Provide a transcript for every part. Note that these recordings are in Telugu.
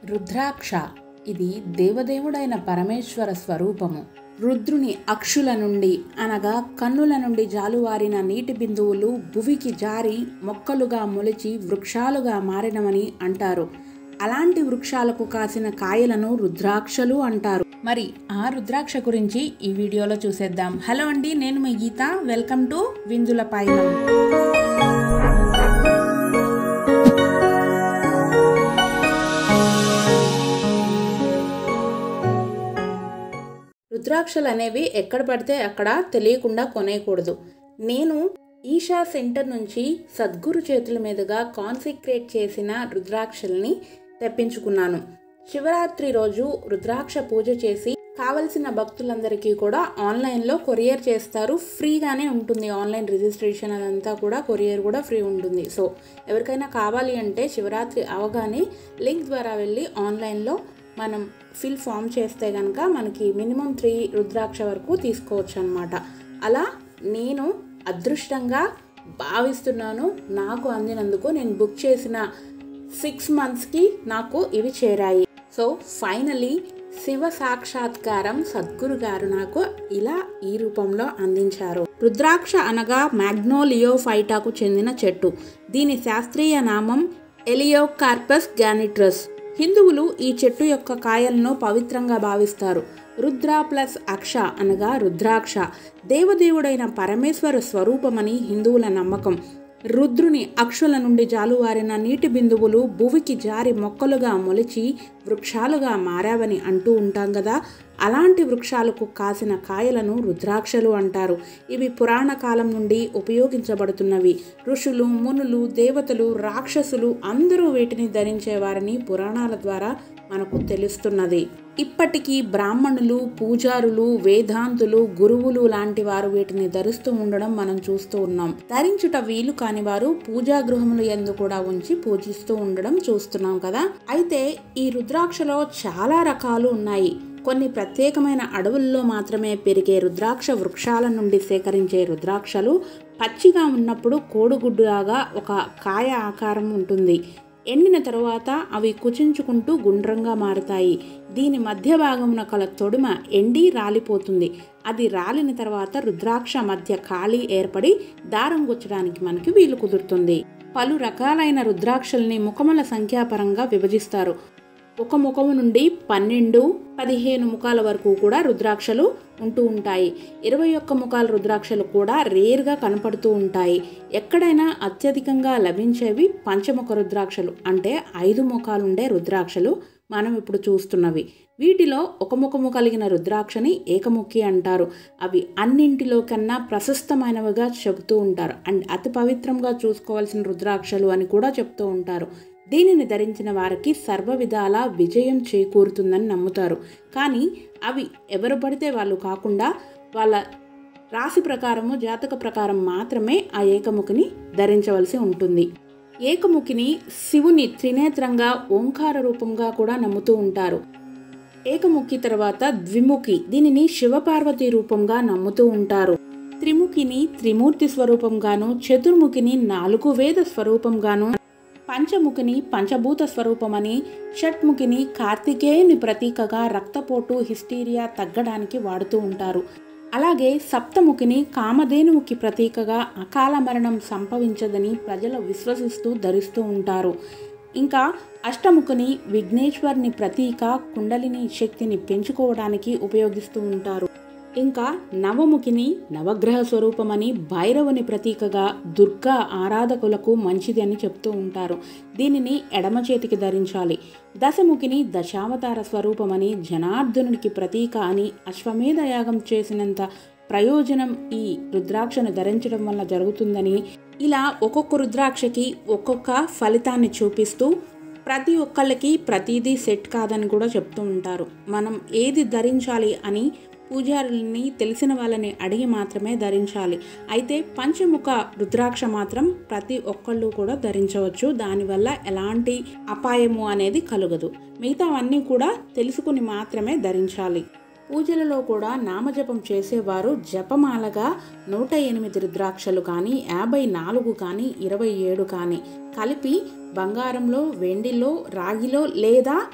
రుద్రాక్ష ఇది దేవదేవుడైన పరమేశ్వర స్వరూపము రుద్రుని అక్షుల నుండి అనగా కన్నుల నుండి జాలువారిన నీటి బిందువులు భువికి జారి మొక్కలుగా మొలిచి వృక్షాలుగా మారినవని అంటారు అలాంటి వృక్షాలకు కాసిన కాయలను రుద్రాక్షలు అంటారు మరి ఆ రుద్రాక్ష గురించి ఈ వీడియోలో చూసేద్దాం హలో అండి నేను మీ గీత వెల్కమ్ టు విందుల పైనం రుద్రాక్షలు అనేవి ఎక్కడ పడితే అక్కడ తెలియకుండా కొనేయకూడదు నేను ఈషా సెంటర్ నుంచి సద్గురు చేతుల మీదుగా కాన్సిక్రేట్ చేసిన రుద్రాక్షల్ని తెప్పించుకున్నాను శివరాత్రి రోజు రుద్రాక్ష పూజ చేసి కావలసిన భక్తులందరికీ కూడా ఆన్లైన్లో కొరియర్ చేస్తారు ఫ్రీగానే ఉంటుంది ఆన్లైన్ రిజిస్ట్రేషన్ అదంతా కూడా కొరియర్ కూడా ఫ్రీ ఉంటుంది సో ఎవరికైనా కావాలి అంటే శివరాత్రి అవగానే లింక్ ద్వారా వెళ్ళి ఆన్లైన్లో మనం ఫిల్ ఫామ్ చేస్తే కనుక మనకి మినిమం త్రీ రుద్రాక్ష వరకు తీసుకోవచ్చు అనమాట అలా నేను అదృష్టంగా భావిస్తున్నాను నాకు అందినందుకు నేను బుక్ చేసిన సిక్స్ మంత్స్కి నాకు ఇవి చేరాయి సో ఫైనలీ శివ సాక్షాత్కారం సద్గురు గారు నాకు ఇలా ఈ రూపంలో అందించారు రుద్రాక్ష అనగా మ్యాగ్నోలియోఫైటాకు చెందిన చెట్టు దీని శాస్త్రీయ నామం ఎలియోకార్పస్ గ్యానిట్రస్ హిందువులు ఈ చెట్టు యొక్క కాయలను పవిత్రంగా భావిస్తారు రుద్ర ప్లస్ అక్ష అనగా రుద్రాక్ష దేవదేవుడైన పరమేశ్వర స్వరూపమని హిందువుల నమ్మకం రుద్రుని అక్షుల నుండి జాలువారిన నీటి బిందువులు భువికి జారి మొక్కలుగా మొలిచి వృక్షాలుగా మారావని అంటూ ఉంటాం కదా అలాంటి వృక్షాలకు కాసిన కాయలను రుద్రాక్షలు అంటారు ఇవి పురాణ కాలం నుండి ఉపయోగించబడుతున్నవి ఋషులు మునులు దేవతలు రాక్షసులు అందరూ వీటిని ధరించేవారని పురాణాల ద్వారా మనకు తెలుస్తున్నది ఇప్పటికీ బ్రాహ్మణులు పూజారులు వేదాంతులు గురువులు లాంటి వారు వీటిని ధరిస్తూ ఉండడం మనం చూస్తూ ఉన్నాం ధరించుట వీలు కాని వారు పూజా గృహములు ఎందు కూడా ఉంచి పూజిస్తూ ఉండడం చూస్తున్నాం కదా అయితే ఈ రుద్రాక్షలో చాలా రకాలు ఉన్నాయి కొన్ని ప్రత్యేకమైన అడవుల్లో మాత్రమే పెరిగే రుద్రాక్ష వృక్షాల నుండి సేకరించే రుద్రాక్షలు పచ్చిగా ఉన్నప్పుడు కోడిగుడ్డులాగా ఒక కాయ ఆకారం ఉంటుంది ఎండిన తరువాత అవి కుచించుకుంటూ గుండ్రంగా మారుతాయి దీని మధ్య భాగమున కల తొడుమ ఎండి రాలిపోతుంది అది రాలిన తర్వాత రుద్రాక్ష మధ్య ఖాళీ ఏర్పడి దారం గుచ్చడానికి మనకి వీలు కుదురుతుంది పలు రకాలైన రుద్రాక్షల్ని ముఖముల సంఖ్యాపరంగా విభజిస్తారు ఒక ముఖము నుండి పన్నెండు పదిహేను ముఖాల వరకు కూడా రుద్రాక్షలు ఉంటూ ఉంటాయి ఇరవై ఒక్క ముఖాల రుద్రాక్షలు కూడా రేర్గా కనపడుతూ ఉంటాయి ఎక్కడైనా అత్యధికంగా లభించేవి పంచముఖ రుద్రాక్షలు అంటే ఐదు ముఖాలుండే రుద్రాక్షలు మనం ఇప్పుడు చూస్తున్నవి వీటిలో ఒక ముఖము కలిగిన రుద్రాక్షని ఏకముఖి అంటారు అవి అన్నింటిలో కన్నా ప్రశస్తమైనవిగా చెబుతూ ఉంటారు అండ్ అతి పవిత్రంగా చూసుకోవాల్సిన రుద్రాక్షలు అని కూడా చెప్తూ ఉంటారు దీనిని ధరించిన వారికి సర్వ విధాల విజయం చేకూరుతుందని నమ్ముతారు కానీ అవి ఎవరు పడితే వాళ్ళు కాకుండా వాళ్ళ రాశి ప్రకారము జాతక ప్రకారం మాత్రమే ఆ ఏకముఖిని ధరించవలసి ఉంటుంది ఏకముఖిని శివుని త్రినేత్రంగా ఓంకార రూపంగా కూడా నమ్ముతూ ఉంటారు ఏకముఖి తర్వాత ద్విముఖి దీనిని శివపార్వతి రూపంగా నమ్ముతూ ఉంటారు త్రిముఖిని త్రిమూర్తి స్వరూపంగాను చతుర్ముఖిని నాలుగు వేద స్వరూపంగాను పంచముఖిని పంచభూత స్వరూపమని షట్ముఖిని కార్తికేయుని ప్రతీకగా రక్తపోటు హిస్టీరియా తగ్గడానికి వాడుతూ ఉంటారు అలాగే సప్తముఖిని కామధేనుముఖి ప్రతీకగా అకాల మరణం సంభవించదని ప్రజలు విశ్వసిస్తూ ధరిస్తూ ఉంటారు ఇంకా అష్టముఖిని విఘ్నేశ్వర్ని ప్రతీక కుండలిని శక్తిని పెంచుకోవడానికి ఉపయోగిస్తూ ఉంటారు ఇంకా నవముఖిని నవగ్రహ స్వరూపమని భైరవుని ప్రతీకగా దుర్గా ఆరాధకులకు మంచిది అని చెప్తూ ఉంటారు దీనిని ఎడమ చేతికి ధరించాలి దశముఖిని దశావతార స్వరూపమని జనార్దనునికి ప్రతీక అని అశ్వమేధ యాగం చేసినంత ప్రయోజనం ఈ రుద్రాక్షను ధరించడం వల్ల జరుగుతుందని ఇలా ఒక్కొక్క రుద్రాక్షకి ఒక్కొక్క ఫలితాన్ని చూపిస్తూ ప్రతి ఒక్కళ్ళకి ప్రతిదీ సెట్ కాదని కూడా చెప్తూ ఉంటారు మనం ఏది ధరించాలి అని పూజారుల్ని తెలిసిన వాళ్ళని అడిగి మాత్రమే ధరించాలి అయితే పంచముఖ రుద్రాక్ష మాత్రం ప్రతి ఒక్కళ్ళు కూడా ధరించవచ్చు దానివల్ల ఎలాంటి అపాయము అనేది కలగదు మిగతావన్నీ కూడా తెలుసుకుని మాత్రమే ధరించాలి పూజలలో కూడా నామజపం చేసేవారు జపమాలగా నూట ఎనిమిది రుద్రాక్షలు కానీ యాభై నాలుగు కానీ ఇరవై ఏడు కానీ కలిపి బంగారంలో వెండిలో రాగిలో లేదా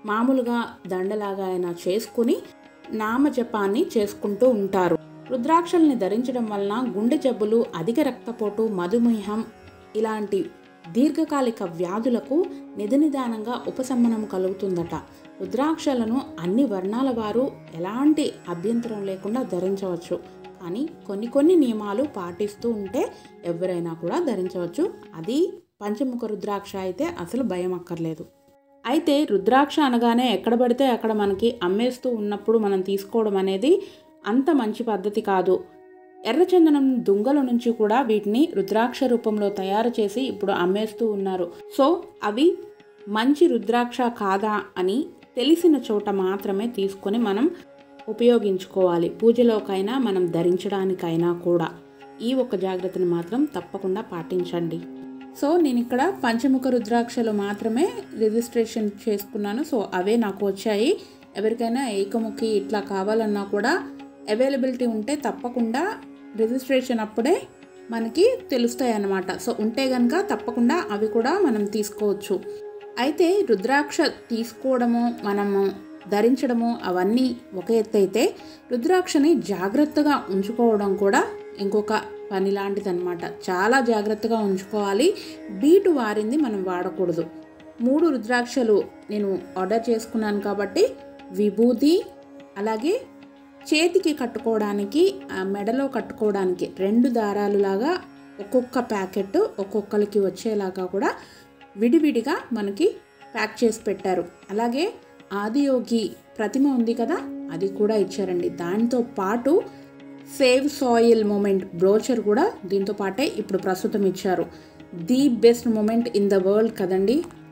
మామూలుగా దండలాగా అయినా చేసుకుని నామజపాన్ని చేసుకుంటూ ఉంటారు రుద్రాక్షల్ని ధరించడం వలన గుండె జబ్బులు అధిక రక్తపోటు మధుమేహం ఇలాంటి దీర్ఘకాలిక వ్యాధులకు నిధనిదానంగా ఉపశమనం కలుగుతుందట రుద్రాక్షలను అన్ని వర్ణాల వారు ఎలాంటి అభ్యంతరం లేకుండా ధరించవచ్చు కానీ కొన్ని కొన్ని నియమాలు పాటిస్తూ ఉంటే ఎవరైనా కూడా ధరించవచ్చు అది పంచముఖ రుద్రాక్ష అయితే అసలు భయం అక్కర్లేదు అయితే రుద్రాక్ష అనగానే ఎక్కడ పడితే అక్కడ మనకి అమ్మేస్తూ ఉన్నప్పుడు మనం తీసుకోవడం అనేది అంత మంచి పద్ధతి కాదు ఎర్రచందనం దుంగల నుంచి కూడా వీటిని రుద్రాక్ష రూపంలో తయారు చేసి ఇప్పుడు అమ్మేస్తూ ఉన్నారు సో అవి మంచి రుద్రాక్ష కాదా అని తెలిసిన చోట మాత్రమే తీసుకొని మనం ఉపయోగించుకోవాలి పూజలోకైనా మనం ధరించడానికైనా కూడా ఈ ఒక్క జాగ్రత్తని మాత్రం తప్పకుండా పాటించండి సో నేను ఇక్కడ పంచముఖ రుద్రాక్షలు మాత్రమే రిజిస్ట్రేషన్ చేసుకున్నాను సో అవే నాకు వచ్చాయి ఎవరికైనా ఏకముఖి ఇట్లా కావాలన్నా కూడా అవైలబిలిటీ ఉంటే తప్పకుండా రిజిస్ట్రేషన్ అప్పుడే మనకి తెలుస్తాయి అన్నమాట సో ఉంటే కనుక తప్పకుండా అవి కూడా మనం తీసుకోవచ్చు అయితే రుద్రాక్ష తీసుకోవడము మనము ధరించడము అవన్నీ ఒక ఎత్తు అయితే రుద్రాక్షని జాగ్రత్తగా ఉంచుకోవడం కూడా ఇంకొక పని లాంటిదన్నమాట చాలా జాగ్రత్తగా ఉంచుకోవాలి బీటు వారింది మనం వాడకూడదు మూడు రుద్రాక్షలు నేను ఆర్డర్ చేసుకున్నాను కాబట్టి విభూతి అలాగే చేతికి కట్టుకోవడానికి ఆ మెడలో కట్టుకోవడానికి రెండు దారాలు లాగా ఒక్కొక్క ప్యాకెట్ ఒక్కొక్కరికి వచ్చేలాగా కూడా విడివిడిగా మనకి ప్యాక్ చేసి పెట్టారు అలాగే ఆదియోగి ప్రతిమ ఉంది కదా అది కూడా ఇచ్చారండి దాంతో పాటు సేవ్ సాయిల్ మూమెంట్ బ్రోచర్ కూడా దీంతో పాటే ఇప్పుడు ప్రస్తుతం ఇచ్చారు the best moment in the world కదండి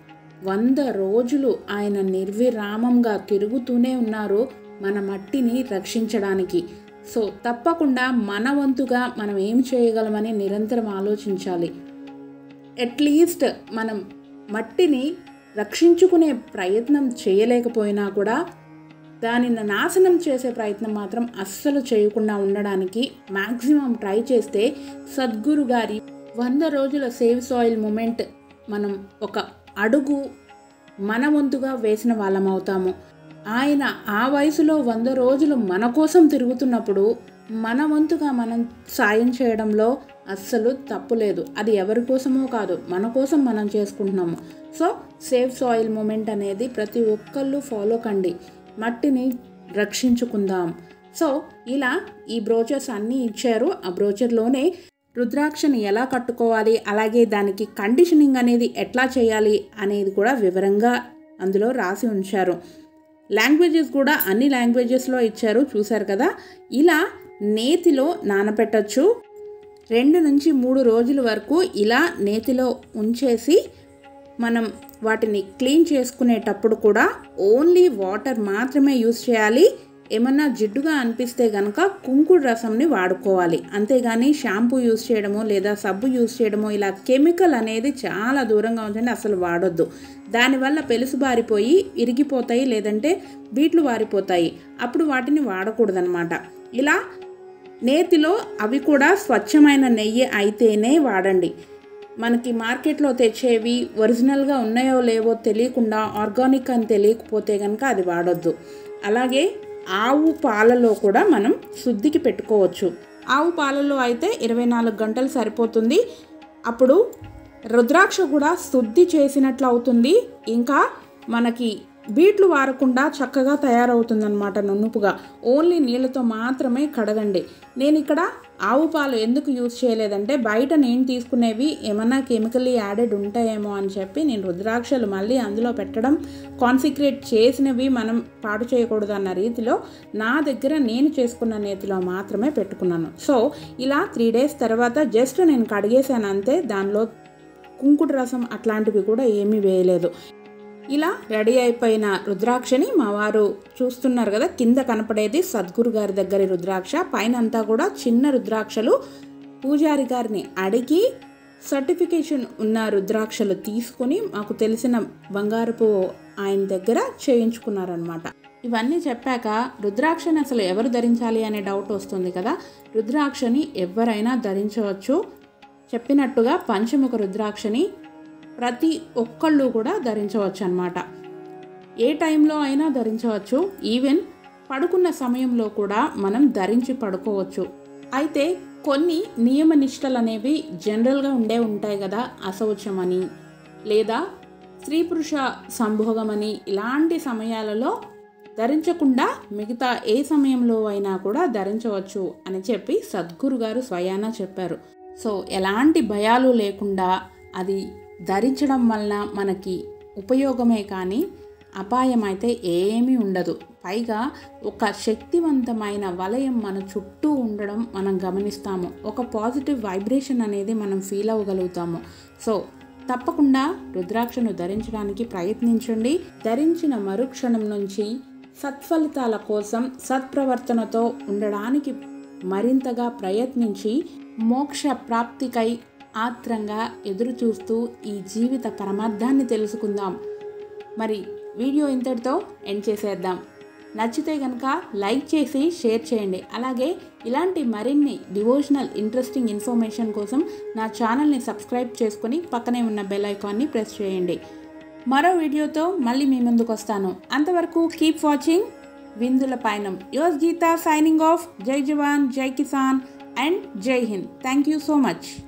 వంద రోజులు ఆయన నిర్విరామంగా తిరుగుతూనే ఉన్నారు మన మట్టిని రక్షించడానికి సో తప్పకుండా మన వంతుగా మనం ఏం చేయగలమని నిరంతరం ఆలోచించాలి అట్లీస్ట్ మనం మట్టిని రక్షించుకునే ప్రయత్నం చేయలేకపోయినా కూడా దానిని నాశనం చేసే ప్రయత్నం మాత్రం అస్సలు చేయకుండా ఉండడానికి మ్యాక్సిమం ట్రై చేస్తే సద్గురు గారి వంద రోజుల సేవ్ సాయిల్ మూమెంట్ మనం ఒక అడుగు మన వంతుగా వేసిన వాళ్ళం అవుతాము ఆయన ఆ వయసులో వంద రోజులు మన కోసం తిరుగుతున్నప్పుడు మన వంతుగా మనం సాయం చేయడంలో అస్సలు తప్పు లేదు అది ఎవరి కోసమో కాదు మన కోసం మనం చేసుకుంటున్నాము సో సేవ్ సాయిల్ మూమెంట్ అనేది ప్రతి ఒక్కళ్ళు ఫాలో కండి మట్టిని రక్షించుకుందాం సో ఇలా ఈ బ్రోచర్స్ అన్నీ ఇచ్చారు ఆ బ్రోచర్లోనే రుద్రాక్షని ఎలా కట్టుకోవాలి అలాగే దానికి కండిషనింగ్ అనేది ఎట్లా చేయాలి అనేది కూడా వివరంగా అందులో రాసి ఉంచారు లాంగ్వేజెస్ కూడా అన్ని లాంగ్వేజెస్లో ఇచ్చారు చూశారు కదా ఇలా నేతిలో నానబెట్టచ్చు రెండు నుంచి మూడు రోజుల వరకు ఇలా నేతిలో ఉంచేసి మనం వాటిని క్లీన్ చేసుకునేటప్పుడు కూడా ఓన్లీ వాటర్ మాత్రమే యూస్ చేయాలి ఏమన్నా జిడ్డుగా అనిపిస్తే కనుక కుంకుడు రసంని వాడుకోవాలి అంతేగాని షాంపూ యూస్ చేయడమో లేదా సబ్బు యూస్ చేయడమో ఇలా కెమికల్ అనేది చాలా దూరంగా ఉంచండి అసలు వాడొద్దు దానివల్ల పెలుసు బారిపోయి ఇరిగిపోతాయి లేదంటే బీట్లు వారిపోతాయి అప్పుడు వాటిని వాడకూడదనమాట ఇలా నేతిలో అవి కూడా స్వచ్ఛమైన నెయ్యి అయితేనే వాడండి మనకి మార్కెట్లో తెచ్చేవి ఒరిజినల్గా ఉన్నాయో లేవో తెలియకుండా ఆర్గానిక్ అని తెలియకపోతే కనుక అది వాడొద్దు అలాగే ఆవు పాలలో కూడా మనం శుద్ధికి పెట్టుకోవచ్చు ఆవు పాలలో అయితే ఇరవై నాలుగు గంటలు సరిపోతుంది అప్పుడు రుద్రాక్ష కూడా శుద్ధి చేసినట్లు అవుతుంది ఇంకా మనకి బీట్లు వారకుండా చక్కగా తయారవుతుందన్నమాట నునుపుగా ఓన్లీ నీళ్ళతో మాత్రమే కడగండి నేను ఇక్కడ ఆవు పాలు ఎందుకు యూజ్ చేయలేదంటే బయట నేను తీసుకునేవి ఏమన్నా కెమికల్లీ యాడెడ్ ఉంటాయేమో అని చెప్పి నేను రుద్రాక్షలు మళ్ళీ అందులో పెట్టడం కాన్సిక్రేట్ చేసినవి మనం పాడు చేయకూడదు అన్న రీతిలో నా దగ్గర నేను చేసుకున్న నేతిలో మాత్రమే పెట్టుకున్నాను సో ఇలా త్రీ డేస్ తర్వాత జస్ట్ నేను కడిగేసాను అంతే దానిలో కుంకుడు రసం అట్లాంటివి కూడా ఏమీ వేయలేదు ఇలా రెడీ అయిపోయిన రుద్రాక్షని మా వారు చూస్తున్నారు కదా కింద కనపడేది సద్గురు గారి దగ్గర రుద్రాక్ష పైన అంతా కూడా చిన్న రుద్రాక్షలు పూజారి గారిని అడిగి సర్టిఫికేషన్ ఉన్న రుద్రాక్షలు తీసుకొని మాకు తెలిసిన బంగారపు ఆయన దగ్గర చేయించుకున్నారనమాట ఇవన్నీ చెప్పాక రుద్రాక్షని అసలు ఎవరు ధరించాలి అనే డౌట్ వస్తుంది కదా రుద్రాక్షని ఎవరైనా ధరించవచ్చు చెప్పినట్టుగా పంచముఖ రుద్రాక్షని ప్రతి ఒక్కళ్ళు కూడా ధరించవచ్చు అనమాట ఏ టైంలో అయినా ధరించవచ్చు ఈవెన్ పడుకున్న సమయంలో కూడా మనం ధరించి పడుకోవచ్చు అయితే కొన్ని నియమ నిష్టలు అనేవి జనరల్గా ఉండే ఉంటాయి కదా అశౌచమని లేదా స్త్రీ పురుష సంభోగమని ఇలాంటి సమయాలలో ధరించకుండా మిగతా ఏ సమయంలో అయినా కూడా ధరించవచ్చు అని చెప్పి సద్గురు గారు స్వయాన చెప్పారు సో ఎలాంటి భయాలు లేకుండా అది ధరించడం వలన మనకి ఉపయోగమే కానీ అపాయం అయితే ఏమీ ఉండదు పైగా ఒక శక్తివంతమైన వలయం మన చుట్టూ ఉండడం మనం గమనిస్తాము ఒక పాజిటివ్ వైబ్రేషన్ అనేది మనం ఫీల్ అవ్వగలుగుతాము సో తప్పకుండా రుద్రాక్షను ధరించడానికి ప్రయత్నించండి ధరించిన మరుక్షణం నుంచి సత్ఫలితాల కోసం సత్ప్రవర్తనతో ఉండడానికి మరింతగా ప్రయత్నించి మోక్ష ప్రాప్తికై ఆత్రంగా ఎదురు చూస్తూ ఈ జీవిత పరమార్థాన్ని తెలుసుకుందాం మరి వీడియో ఇంతటితో ఎండ్ చేసేద్దాం నచ్చితే కనుక లైక్ చేసి షేర్ చేయండి అలాగే ఇలాంటి మరిన్ని డివోషనల్ ఇంట్రెస్టింగ్ ఇన్ఫర్మేషన్ కోసం నా ఛానల్ని సబ్స్క్రైబ్ చేసుకొని పక్కనే ఉన్న బెల్ ఐకాన్ని ప్రెస్ చేయండి మరో వీడియోతో మళ్ళీ మీ ముందుకు వస్తాను అంతవరకు కీప్ వాచింగ్ విందుల పయనం యోస్ గీత సైనింగ్ ఆఫ్ జై జవాన్ జై కిసాన్ అండ్ జై Hind thank you so much